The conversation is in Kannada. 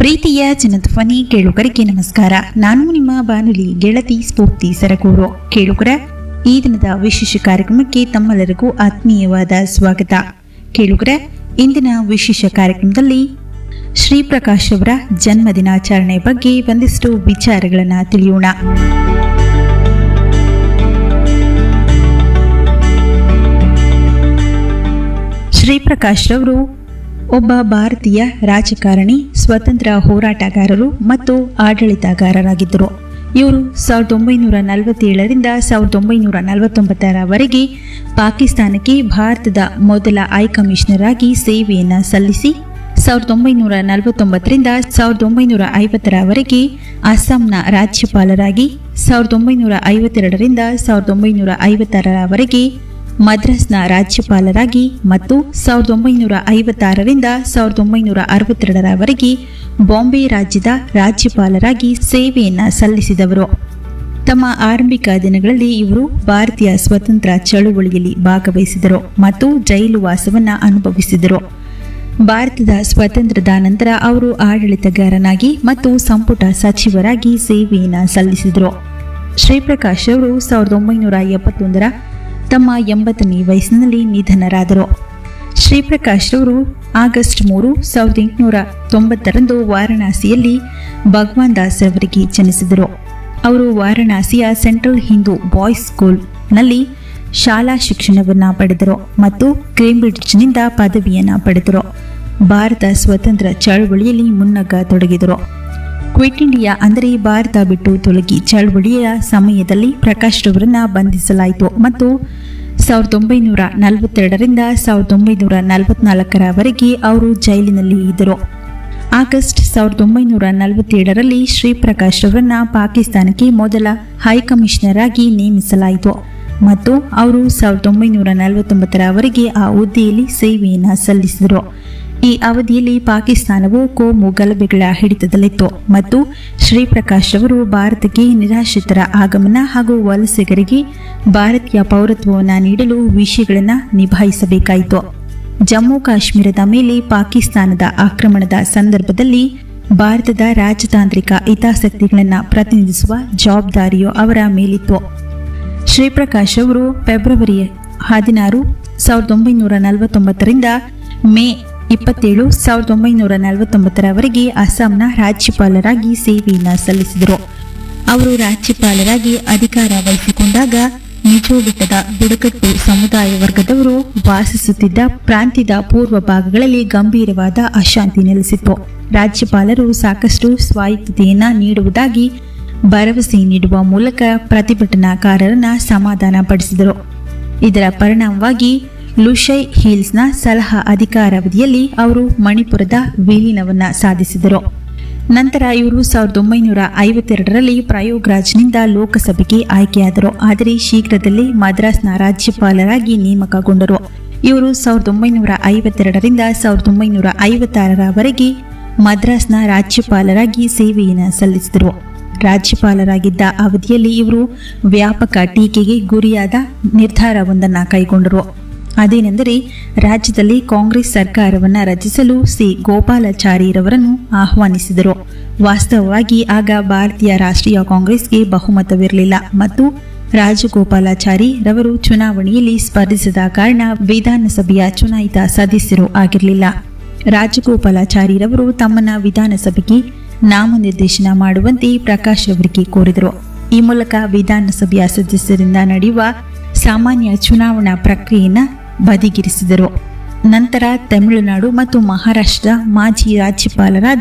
ಪ್ರೀತಿಯ ಜನಧ್ವನಿ ಕೇಳುಗರಿಗೆ ನಮಸ್ಕಾರ ನಾನು ನಿಮ್ಮ ಬಾನುಲಿ ಗೆಳತಿ ಸ್ಫೂರ್ತಿ ಸರಗೂರು ಕೇಳುಗರ ಈ ದಿನದ ವಿಶೇಷ ಕಾರ್ಯಕ್ರಮಕ್ಕೆ ತಮ್ಮೆಲ್ಲರಿಗೂ ಆತ್ಮೀಯವಾದ ಸ್ವಾಗತ ಕೇಳುಗರ ಇಂದಿನ ವಿಶೇಷ ಕಾರ್ಯಕ್ರಮದಲ್ಲಿ ಶ್ರೀ ಪ್ರಕಾಶ್ ಅವರ ಜನ್ಮ ದಿನಾಚರಣೆ ಬಗ್ಗೆ ಒಂದಿಷ್ಟು ವಿಚಾರಗಳನ್ನು ತಿಳಿಯೋಣ ಶ್ರೀ ಪ್ರಕಾಶ್ ರವರು ಒಬ್ಬ ಭಾರತೀಯ ರಾಜಕಾರಣಿ ಸ್ವತಂತ್ರ ಹೋರಾಟಗಾರರು ಮತ್ತು ಆಡಳಿತಗಾರರಾಗಿದ್ದರು ಇವರು ಸಾವಿರದ ಒಂಬೈನೂರ ನಲವತ್ತೇಳರಿಂದ ಸಾವಿರದ ಒಂಬೈನೂರ ನಲವತ್ತೊಂಬತ್ತರವರೆಗೆ ಪಾಕಿಸ್ತಾನಕ್ಕೆ ಭಾರತದ ಮೊದಲ ಹೈ ಕಮಿಷನರ್ ಆಗಿ ಸೇವೆಯನ್ನು ಸಲ್ಲಿಸಿ ಸಾವಿರದ ಒಂಬೈನೂರ ನಲವತ್ತೊಂಬತ್ತರಿಂದ ಸಾವಿರದ ಒಂಬೈನೂರ ಐವತ್ತರವರೆಗೆ ಅಸ್ಸಾಂನ ರಾಜ್ಯಪಾಲರಾಗಿ ಸಾವಿರದ ಒಂಬೈನೂರ ಐವತ್ತೆರಡರಿಂದ ಸಾವಿರದ ಒಂಬೈನೂರ ಐವತ್ತಾರರವರೆಗೆ ಮದ್ರಾಸ್ನ ರಾಜ್ಯಪಾಲರಾಗಿ ಮತ್ತು ಸಾವಿರದ ಒಂಬೈನೂರ ಐವತ್ತಾರರಿಂದ ಸಾವಿರದ ಒಂಬೈನೂರ ಅರವತ್ತೆರಡರವರೆಗೆ ಬಾಂಬೆ ರಾಜ್ಯದ ರಾಜ್ಯಪಾಲರಾಗಿ ಸೇವೆಯನ್ನು ಸಲ್ಲಿಸಿದವರು ತಮ್ಮ ಆರಂಭಿಕ ದಿನಗಳಲ್ಲಿ ಇವರು ಭಾರತೀಯ ಸ್ವತಂತ್ರ ಚಳುವಳಿಯಲ್ಲಿ ಭಾಗವಹಿಸಿದರು ಮತ್ತು ಜೈಲು ವಾಸವನ್ನು ಅನುಭವಿಸಿದರು ಭಾರತದ ಸ್ವಾತಂತ್ರ್ಯದ ನಂತರ ಅವರು ಆಡಳಿತಗಾರನಾಗಿ ಮತ್ತು ಸಂಪುಟ ಸಚಿವರಾಗಿ ಸೇವೆಯನ್ನು ಸಲ್ಲಿಸಿದರು ಶ್ರೀಪ್ರಕಾಶ್ ಅವರು ಸಾವಿರದ ಒಂಬೈನೂರ ಎಪ್ಪತ್ತೊಂದರ ತಮ್ಮ ಎಂಬತ್ತನೇ ವಯಸ್ಸಿನಲ್ಲಿ ನಿಧನರಾದರು ಶ್ರೀಪ್ರಕಾಶ್ ರವರು ಆಗಸ್ಟ್ ಮೂರು ಸಾವಿರದ ಎಂಟುನೂರ ತೊಂಬತ್ತರಂದು ವಾರಣಾಸಿಯಲ್ಲಿ ಭಗವಾನ್ ದಾಸ್ ಅವರಿಗೆ ಜನಿಸಿದರು ಅವರು ವಾರಣಾಸಿಯ ಸೆಂಟ್ರಲ್ ಹಿಂದೂ ಬಾಯ್ಸ್ ಸ್ಕೂಲ್ನಲ್ಲಿ ಶಾಲಾ ಶಿಕ್ಷಣವನ್ನು ಪಡೆದರು ಮತ್ತು ಕೇಂಬ್ರಿಡ್ಜ್ನಿಂದ ಪದವಿಯನ್ನು ಪಡೆದರು ಭಾರತ ಸ್ವತಂತ್ರ ಚಳವಳಿಯಲ್ಲಿ ಮುನ್ನಗ್ಗತೊಡಗಿದರು ಕ್ವಿಟ್ ಇಂಡಿಯಾ ಅಂದರೆ ಭಾರತ ಬಿಟ್ಟು ತೊಲಗಿ ಚಳವಳಿಯ ಸಮಯದಲ್ಲಿ ಪ್ರಕಾಶ್ ರವರನ್ನ ಬಂಧಿಸಲಾಯಿತು ಮತ್ತು ಸಾವಿರದ ಒಂಬೈನೂರ ನಲವತ್ತೆರಡರಿಂದ ಸಾವಿರದ ಒಂಬೈನೂರ ನಲವತ್ನಾಲ್ಕರವರೆಗೆ ಅವರು ಜೈಲಿನಲ್ಲಿ ಇದ್ದರು ಆಗಸ್ಟ್ ಸಾವಿರದ ಒಂಬೈನೂರ ನಲವತ್ತೇಳರಲ್ಲಿ ಶ್ರೀ ಪ್ರಕಾಶ್ ರವರನ್ನ ಪಾಕಿಸ್ತಾನಕ್ಕೆ ಮೊದಲ ಹೈಕಮಿಷನರ್ ಆಗಿ ನೇಮಿಸಲಾಯಿತು ಮತ್ತು ಅವರು ಸಾವಿರದ ಒಂಬೈನೂರ ನಲವತ್ತೊಂಬತ್ತರವರೆಗೆ ಆ ಹುದ್ದೆಯಲ್ಲಿ ಸೇವೆಯನ್ನು ಸಲ್ಲಿಸಿದರು ಈ ಅವಧಿಯಲ್ಲಿ ಪಾಕಿಸ್ತಾನವು ಕೋಮು ಗಲಭೆಗಳ ಹಿಡಿತದಲ್ಲಿತ್ತು ಮತ್ತು ಶ್ರೀಪ್ರಕಾಶ್ ಅವರು ಭಾರತಕ್ಕೆ ನಿರಾಶ್ರಿತರ ಆಗಮನ ಹಾಗೂ ವಲಸಿಗರಿಗೆ ಭಾರತೀಯ ಪೌರತ್ವವನ್ನು ನೀಡಲು ವಿಷಯಗಳನ್ನು ನಿಭಾಯಿಸಬೇಕಾಯಿತು ಜಮ್ಮು ಕಾಶ್ಮೀರದ ಮೇಲೆ ಪಾಕಿಸ್ತಾನದ ಆಕ್ರಮಣದ ಸಂದರ್ಭದಲ್ಲಿ ಭಾರತದ ರಾಜತಾಂತ್ರಿಕ ಹಿತಾಸಕ್ತಿಗಳನ್ನು ಪ್ರತಿನಿಧಿಸುವ ಜವಾಬ್ದಾರಿಯು ಅವರ ಮೇಲಿತ್ತು ಶ್ರೀಪ್ರಕಾಶ್ ಅವರು ಫೆಬ್ರವರಿ ಹದಿನಾರು ಸಾವಿರದ ಒಂಬೈನೂರ ನಲವತ್ತೊಂಬತ್ತರಿಂದ ಮೇ ಇಪ್ಪತ್ತೇಳು ಸಾವಿರದ ಒಂಬೈನೂರ ನಲವತ್ತೊಂಬತ್ತರವರೆಗೆ ಅಸ್ಸಾಂನ ರಾಜ್ಯಪಾಲರಾಗಿ ಸೇವೆಯನ್ನು ಸಲ್ಲಿಸಿದರು ಅವರು ರಾಜ್ಯಪಾಲರಾಗಿ ಅಧಿಕಾರ ವಹಿಸಿಕೊಂಡಾಗ ಮಿಜೋ ಬೆಟ್ಟದ ಬುಡಕಟ್ಟು ಸಮುದಾಯ ವರ್ಗದವರು ವಾಸಿಸುತ್ತಿದ್ದ ಪ್ರಾಂತ್ಯದ ಪೂರ್ವ ಭಾಗಗಳಲ್ಲಿ ಗಂಭೀರವಾದ ಅಶಾಂತಿ ನೆಲೆಸಿತ್ತು ರಾಜ್ಯಪಾಲರು ಸಾಕಷ್ಟು ಸ್ವಾಯತ್ತತೆಯನ್ನ ನೀಡುವುದಾಗಿ ಭರವಸೆ ನೀಡುವ ಮೂಲಕ ಪ್ರತಿಭಟನಾಕಾರರನ್ನ ಸಮಾಧಾನ ಪಡಿಸಿದರು ಇದರ ಪರಿಣಾಮವಾಗಿ ಲುಷೈ ಹಿಲ್ಸ್ನ ಸಲಹಾ ಅಧಿಕಾರಾವಧಿಯಲ್ಲಿ ಅವರು ಮಣಿಪುರದ ವಿಲೀನವನ್ನ ಸಾಧಿಸಿದರು ನಂತರ ಇವರು ಸಾವಿರದ ಒಂಬೈನೂರ ಐವತ್ತೆರಡರಲ್ಲಿ ಪ್ರಯೋಗ್ರಾಜ್ನಿಂದ ಲೋಕಸಭೆಗೆ ಆಯ್ಕೆಯಾದರು ಆದರೆ ಶೀಘ್ರದಲ್ಲೇ ಮದ್ರಾಸ್ನ ರಾಜ್ಯಪಾಲರಾಗಿ ನೇಮಕಗೊಂಡರು ಇವರು ಸಾವಿರದ ಒಂಬೈನೂರ ಐವತ್ತೆರಡರಿಂದ ಸಾವಿರದ ಒಂಬೈನೂರ ಐವತ್ತಾರರವರೆಗೆ ಮದ್ರಾಸ್ನ ರಾಜ್ಯಪಾಲರಾಗಿ ಸೇವೆಯನ್ನು ಸಲ್ಲಿಸಿದರು ರಾಜ್ಯಪಾಲರಾಗಿದ್ದ ಅವಧಿಯಲ್ಲಿ ಇವರು ವ್ಯಾಪಕ ಟೀಕೆಗೆ ಗುರಿಯಾದ ನಿರ್ಧಾರವೊಂದನ್ನು ಕೈಗೊಂಡರು ಅದೇನೆಂದರೆ ರಾಜ್ಯದಲ್ಲಿ ಕಾಂಗ್ರೆಸ್ ಸರ್ಕಾರವನ್ನು ರಚಿಸಲು ಸಿ ಗೋಪಾಲಾಚಾರಿರವರನ್ನು ಆಹ್ವಾನಿಸಿದರು ವಾಸ್ತವವಾಗಿ ಆಗ ಭಾರತೀಯ ರಾಷ್ಟ್ರೀಯ ಕಾಂಗ್ರೆಸ್ಗೆ ಬಹುಮತವಿರಲಿಲ್ಲ ಮತ್ತು ರಾಜಗೋಪಾಲಾಚಾರಿ ರವರು ಚುನಾವಣೆಯಲ್ಲಿ ಸ್ಪರ್ಧಿಸದ ಕಾರಣ ವಿಧಾನಸಭೆಯ ಚುನಾಯಿತ ಸದಸ್ಯರು ಆಗಿರಲಿಲ್ಲ ರಾಜಗೋಪಾಲಾಚಾರಿರವರು ತಮ್ಮನ್ನ ವಿಧಾನಸಭೆಗೆ ನಾಮನಿರ್ದೇಶನ ಮಾಡುವಂತೆ ಪ್ರಕಾಶ್ ಅವರಿಗೆ ಕೋರಿದರು ಈ ಮೂಲಕ ವಿಧಾನಸಭೆಯ ಸದಸ್ಯರಿಂದ ನಡೆಯುವ ಸಾಮಾನ್ಯ ಚುನಾವಣಾ ಪ್ರಕ್ರಿಯೆಯನ್ನು ಬದಿಗಿರಿಸಿದರು ನಂತರ ತಮಿಳುನಾಡು ಮತ್ತು ಮಹಾರಾಷ್ಟ್ರದ ಮಾಜಿ ರಾಜ್ಯಪಾಲರಾದ